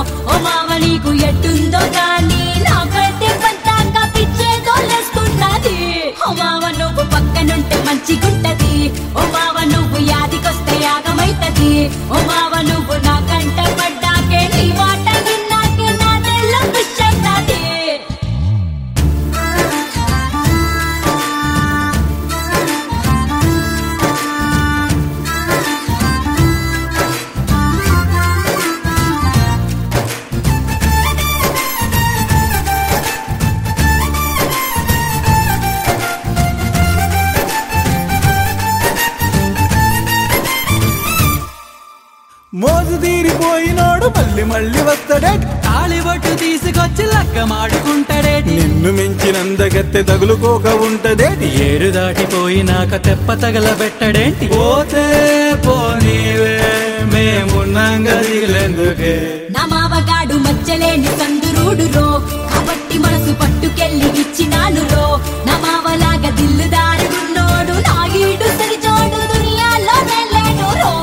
ఓ మామ నీకు ఎట్టుందో గాని నాకైతే పంతాంగా పిచ్చేదో లేస్తున్నది ఓ మామ నువ్వు పక్కనుంటే మంచిగుంటది ఓ మావ నువ్వు యాదికొస్తే యాగమైతది ఓ మావ నువ్వు నా కంట పడ్డాకే నీ మాట విన్నాకే నా తెల్ల పిచ్చ అవుతాది మోజు తీరిపోయినోడు మళ్ళీ మళ్ళీ వస్తాడే తాళిబొట్టు తీసుకొచ్చి లక్క మాడుకుంటాడేటి నిన్ను మించినందగత్తె తగులుకోక ఉంటదేటి ఏడు దాటిపోయినాక తెప్ప తగలబెట్టడేంటి పోతే పోనీవే మేమున్నాంగా దిగులేందుకే నా మావగాడు మచ్చలేని సందురుడు రో కాబట్టి మనసు పట్టుకెళ్ళి ఇచ్చినాను రో నా మావలాగా దిల్లుదారి ఉన్నోడు నా ఈడు సరిచోడు దునియాలో వెళ్ళాను రో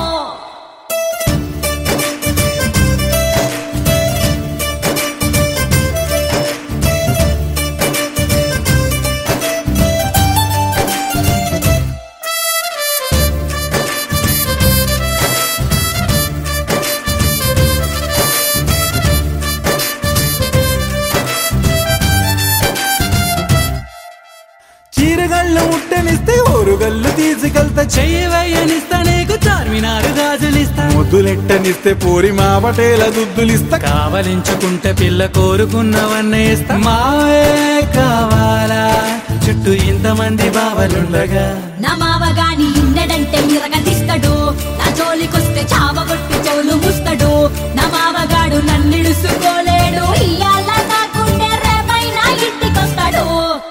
చీరగళ్ళు ముట్టనిస్తే ఓరుగల్లు తీసుకెళ్తా చెయ్యి వేయనిస్తా నీకు చార్మినారు గాజులిస్తా ముద్దులెట్టనిస్తే పోరి మావటేల దుద్దులిస్తా కావలించుకుంటే పిల్ల కోరుకున్నవన్నీ ఇస్తా మావే కావాలా చుట్టూ ఇంతమంది బావలుండగా నా మావగాని ఇన్నడంటే ఇరగదీస్తాడు నా జోలికొస్తే చావగొట్టి చెవులు ముస్తాడు నా మావగాడు నన్నిడుసుకోలేడు ఇయ్యాల నాకుండే రేపైనా ఇంటికొస్తాడు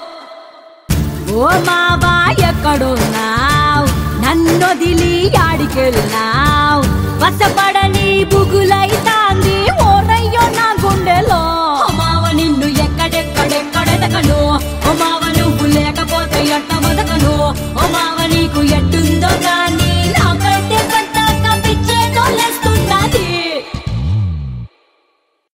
ఓ మావా ఎక్కడున్నావ్ నన్నొదిలి ఆడికెళ్ళినావ్ వసపడని బుగులైతా